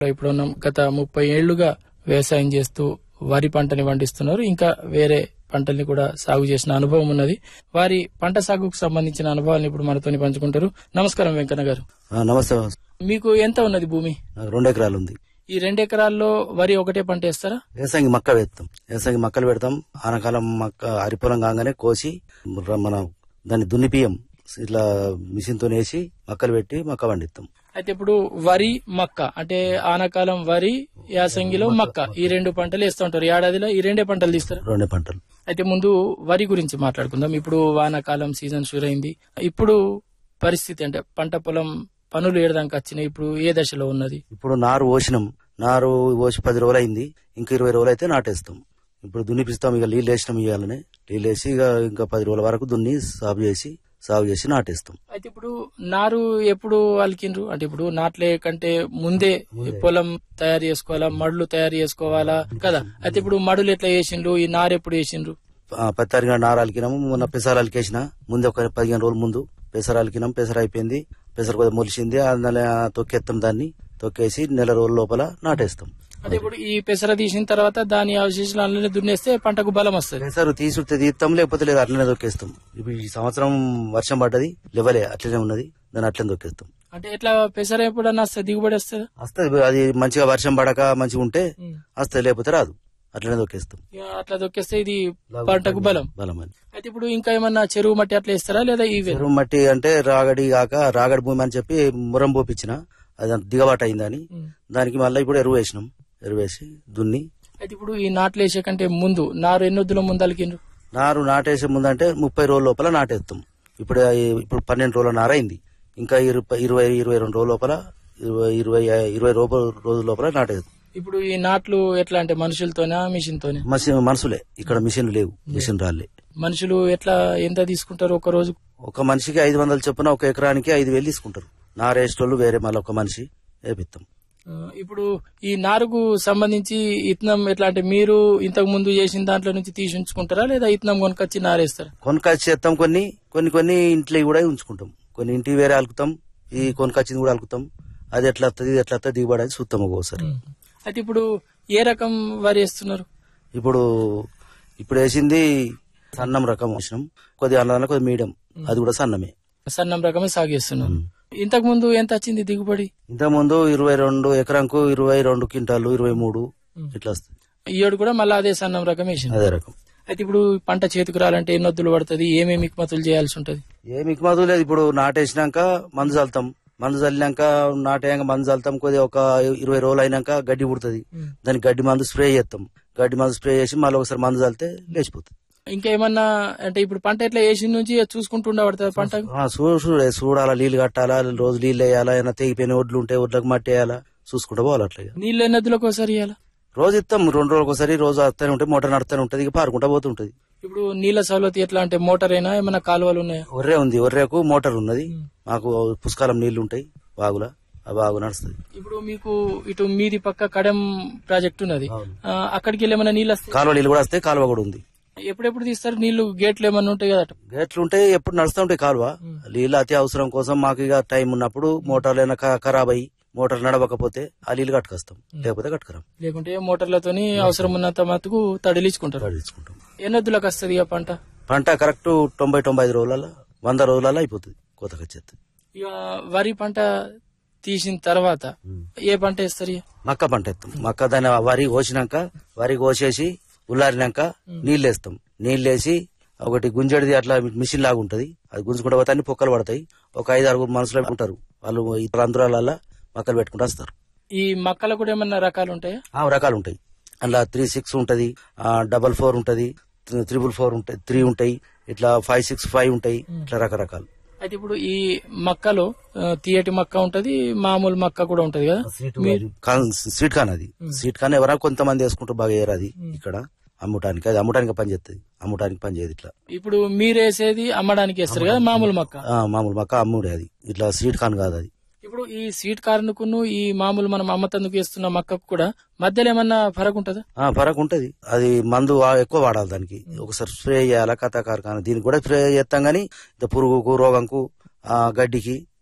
ఇప్పుడు ఉన్నాం గత ముప్పై ఏళ్లుగా వ్యవసాయం చేస్తూ వరి పంటని పండిస్తున్నారు ఇంకా వేరే పంటల్ని కూడా సాగు చేసిన అనుభవం ఉన్నది వారి పంట సాగుకు సంబంధించిన అనుభవాలను ఇప్పుడు మనతోని పంచుకుంటారు నమస్కారం వెంకన్న గారు ఆ, నమస్తే మీకు ఎంత ఉన్నది భూమి నాకు రెండు ఎకరాలు ఉంది ఈ రెండు ఎకరాల్లో వరి ఒకటే పంట వేస్తారా వ్యవసాయం మక్క వేస్తాం వ్యవసాయం మక్కలు పెడతాం ఆనకాలం మక్క అరిపొలం కాగానే కోసి ర- మన దాన్ని దున్నిపియం ఇట్లా మిషన్ తో వేసి మక్కలు పెట్టి మక్క పండిస్తాం అయితే ఇప్పుడు వరి మక్క అంటే ఆనకాలం వరి యాసంగిలో మక్క ఈ రెండు పంటలు వేస్తూ ఉంటారు ఏడాదిలో ఈ రెండే పంటలు తీస్తారు రెండే పంటలు అయితే ముందు వరి గురించి మాట్లాడుకుందాం ఇప్పుడు వానాకాలం సీజన్ షూర్ అయింది ఇప్పుడు పరిస్థితి అంటే పంట పొలం పనులు ఏడదాకా వచ్చినాయి ఇప్పుడు ఏ దశలో ఉన్నది ఇప్పుడు నారు పోసినాం నారు పోసి పది రోజులు అయింది ఇంకా ఇరవై రోజులు అయితే నాటేస్తాం ఇప్పుడు దున్నిపిస్తాం ఇక నీళ్ళు వేసినాం ఇవ్వాలని నీళ్ళు వేసి ఇక ఇంకా పది రోజుల వరకు దున్ని సాగు చేసి సాగు చేసి నాటేస్తాం అయితే ఇప్పుడు నారు ఎప్పుడు అలికిండ్రు అంటే ఇప్పుడు నాట్లే కంటే ముందే పొలం తయారు చేసుకోవాలా మడులు తయారు చేసుకోవాలా కదా అయితే ఇప్పుడు మడులు ఎట్లా వేసిండ్రు ఈ నారు ఎప్పుడు వేసిండ్రు ఆ, పత్తి అరిగిన నార అలికినాము మొన్న పెసర అలికేసిన ముందు ఒక పదిహేను రోజుల ముందు పెసర అలికినాం పెసర అయిపోయింది పెసర కొద్దిగా మొలిసింది ఆ నెల తొక్కేస్తాం దాన్ని తొక్కేసి నెల రోజుల లోపల నాటేస్తాం అదే ఇప్పుడు ఈ పెసర తీసిన తర్వాత దాని అవశేషాలు అందులోనే దున్నేస్తే పంటకు బలం వస్తుంది పెసరు తీసుకుంటే తీస్తాం లేకపోతే లేదు అట్లనే తొక్కేస్తాం ఇప్పుడు ఈ సంవత్సరం వర్షం పడ్డది లెవలే అట్లనే ఉన్నది దాన్ని అట్లనే తొక్కేస్తాం అంటే ఎట్లా పెసర ఎప్పుడన్నా వస్తుంది దిగుబడి వస్తుంది వస్తుంది అది మంచిగా వర్షం పడక మంచిగా ఉంటే వస్తుంది లేకపోతే రాదు అట్లనే తొక్కేస్తాం ఇక అట్లా దొక్కేస్తే ఇది పంటకు బలం బలం అని అయితే ఇప్పుడు ఇంకా ఏమన్నా చెరువు మట్టి అట్లా ఇస్తారా లేదా ఇవే చెరువు మట్టి అంటే రాగడి కాక రాగడి భూమి అని చెప్పి మురం పోపించిన అది అంత దిగబాటు అయిందని దానికి మళ్ళీ ఇప్పుడు ఎరువు వేసినాం ఎరువు వేసి దున్ని అయితే ఇప్పుడు ఈ నాట్లు వేసే కంటే ముందు నారు ఎన్నొద్దుల ముందు అలికిండ్రు నారు నాటేసే ముందంటే ముప్పై రోజుల లోపల నాటేస్తాం ఇప్పుడు ఈ- ఇప్పుడు పన్నెండు రోజుల నార అయింది ఇంకా ఇరవై ఇరవై ఇరవై రెండు రోజుల లోపల ఇరవై ఇరవై ఇరవై రూపాయల రోజుల లోపల నాటేస్తాం ఇప్పుడు ఈ నాట్లు ఎట్లా అంటే మనుషులతోనా మిషన్ తోనే మసి మనుషులే ఇక్కడ మిషన్ లేవు మిషన్ రాలే మనుషులు ఎట్లా ఎంత తీసుకుంటారు ఒక రోజు ఒక మనిషికి ఐదు వందలు చొప్పున ఒక ఎకరానికి ఐదు వేలు తీసుకుంటారు నారేసేటోళ్ళు వేరే మళ్ళీ ఒక మనిషి వేపిస్తాం ఆ, ఇప్పుడు ఈ నారుకు సంబంధించి ఇత్తనం ఎట్లా అంటే మీరు ఇంతకు ముందు చేసిన దాంట్లో నుంచి తీసి ఉంచుకుంటారా లేదా ఇత్తనం కొనుకొచ్చి నారేస్తారా కొనుకొచ్చి చేస్తాం కొన్ని కొన్ని కొన్ని ఇంట్లో కూడా ఉంచుకుంటాం కొన్ని ఇంటికి వేరే అలుకుతాం ఈ కొనుకొచ్చింది కూడా అలుకుతాం అది ఎట్లా వస్తుంది ఇది ఎట్లా వస్తుంది దిగుబడి అది చూస్తాం ఒక్కోసారి అయితే ఇప్పుడు ఏ రకం వరి వేస్తున్నారు ఇప్పుడు ఇప్పుడు వేసింది సన్నం రకం వేసినాం కొద్దిగా అన్న కొద్దిగా మీడియం అది కూడా సన్నమే సన్నం రకమే సాగు చేస్తున్నారు ఇంతకు ముందు ఎంత వచ్చింది దిగుబడి ఇంతకు ముందు ఇరవై రెండు ఎకరాకు ఇరవై రెండు క్వింటాలు ఇరవై మూడు ఇట్లా వస్తుంది ఈ ఏడు కూడా మళ్ళీ అదే సన్నం రకం వేసింది అదే రకం అయితే ఇప్పుడు పంట చేతికి రాలంటే ఎన్ని వద్దులు పడుతుంది ఏమేమి మిక్మతులు చేయాల్సి ఉంటది ఏ మిక్మదు లేదు ఇప్పుడు నాటేసినాక మందు చల్లుతాం మందు చల్లినాక నాటేయంగా మందు చల్లుతాం కొద్దిగా ఒక ఇరవై రోజులు అయినాక గడ్డి పుడుతుంది దానికి గడ్డి మందు స్ప్రే చేస్తాం గడ్డి మందు స్ప్రే చేసి మళ్ళీ ఒకసారి మందు చల్లితే లేచిపోతుంది ఇంకా ఏమన్నా అంటే ఇప్పుడు పంట ఎట్లా వేసిన నుంచి చూసుకుంటూ ఉండబడుతుంది పంట ఆ, చూడు చూడు చూడాలా నీళ్లు కట్టాలా రోజు నీళ్ళు వేయాలా ఏమైనా తెగిపోయిన ఒడ్లు ఉంటే ఒడ్లకు మట్టి వేయాలా చూసుకుంటూ పోవాలి అట్లా నీళ్ళు ఎన్ని వద్దులకు ఒకసారి ఇవ్వాలా రోజు ఇస్తాం రెండు రోజులకు ఒకసారి రోజు వస్తూనే ఉంటాయి మోటార్ నడుస్తూనే ఉంటుంది ఇక పారుకుంటా పోతుంటది ఇప్పుడు నీళ్ళ సౌలతి ఎట్లా అంటే మోటార్ అయినా ఏమన్నా కాలువలు ఉన్నాయా ఒర్రే ఉంది ఒర్రేకు మోటార్ ఉన్నది మాకు పుష్కాలం నీళ్లు ఉంటాయి బాగులా ఆ బాగు నడుస్తుంది ఇప్పుడు మీకు ఇటు మీది పక్క కడెం ప్రాజెక్ట్ ఉన్నది ఆ, అక్కడికి వెళ్ళి ఏమైనా నీళ్ళు వస్తాయి కాలువ నీళ్ళు కూడా వస్తాయి కాలువ కూడా ఉంది ఎప్పుడెప్పుడు తీస్తారు నీళ్లు గేట్లు ఏమన్నా ఉంటాయి కదా అటు. గేట్లు ఉంటాయి ఎప్పుడు నడుస్తూ ఉంటాయి కాలువ నీళ్ళు అతి అవసరం కోసం మాకు ఇక టైం ఉన్నప్పుడు మోటార్లు అయినా క- ఖరాబ్ అయ్యి మోటార్ నడవకపోతే ఆ నీళ్ళు కట్టుకొస్తాం లేకపోతే కట్టుకురాం లేకుంటే మోటార్లతోని అవసరం ఉన్నంత మటుకు తడిలించుకుంటారు పడించుకుంటాం ఎన్ని వద్దులకు వస్తుంది ఇక పంట పంట కరెక్ట్ తొంభై తొంభై ఐదు రోజులలో వంద రోజులలో అయిపోతుంది కోతకు వచ్చేస్తుంది ఇక వరి పంట తీసిన తర్వాత ఏ పంట వేస్తారు ఇక? మక్క పంట ఎత్తాం మక్క దాన్ని వరి కోసినాక వరి కోసేసి ఉల్లారినాక నీళ్ళు వేస్తాం నీళ్ళు వేసి ఒకటి గుంజడిది అట్లా మిషన్ లాగా ఉంటది అది గుంజుకుంటే పోతే అన్ని పొక్కలు పడతాయి ఒక ఐదు ఆరుగురు మనుషులు ఉంటారు వాళ్ళు ఈ రంధ్రాల మక్కలు పెట్టుకుంటూ వస్తారు ఈ మక్కలు కూడా ఏమన్నా రకాలు ఉంటాయా ఆ రకాలు ఉంటాయి అందులో త్రీ సిక్స్ ఉంటది డబల్ ఫోర్ ఉంటది త్రిబుల్ ఫోర్ ఉంటాయి త్రీ ఉంటాయి ఇట్లా ఫైవ్ సిక్స్ ఫైవ్ ఉంటాయి ఇట్లా రకరకాలు అయితే ఇప్పుడు ఈ మక్కలో ఆ, తీయటి మక్క ఉంటది మామూలు మక్క కూడా ఉంటది కదా కాన్- స్వీట్ కాన్ అది స్వీట్ కాన్ ఎవరైనా కొంతమంది వేసుకుంటూ బాగా వేయరు అది ఇక్కడ అమ్మటానికి అది అమ్మటానికి పని చేస్తుంది అమ్మటానికి పని చేయదు ఇట్లా ఇప్పుడు మీరు వేసేది అమ్మడానికి వేస్తారు కదా మామూలు మక్క ఆ, మామూలు మక్క అమ్ముడే అది ఇట్లా స్వీట్ కాన్ కాదు అది ఇప్పుడు ఈ స్వీట్ కార్నుకును ఈ మామూలు మనం అమ్మతందుకు వేస్తున్న మక్కకు కూడా మధ్యలో ఏమన్నా ఫరక్ ఉంటదా ఆ ఫరక్ ఉంటది అది మందు వా- ఎక్కువ వాడాలి దానికి ఒకసారి స్ప్రే చేయాలా కథ కార్ఖానా దీనికి కూడా స్ప్రే చేస్తాం గానీ ఇంత పురుగుకు రోగంకు ఆ గడ్డికి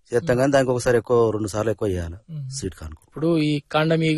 చేస్తాం కానీ దానికి ఒకసారి ఎక్కువ రెండు సార్లు ఎక్కువ చేయాలి సీట్ కానుకో ఇప్పుడు ఈ కాండం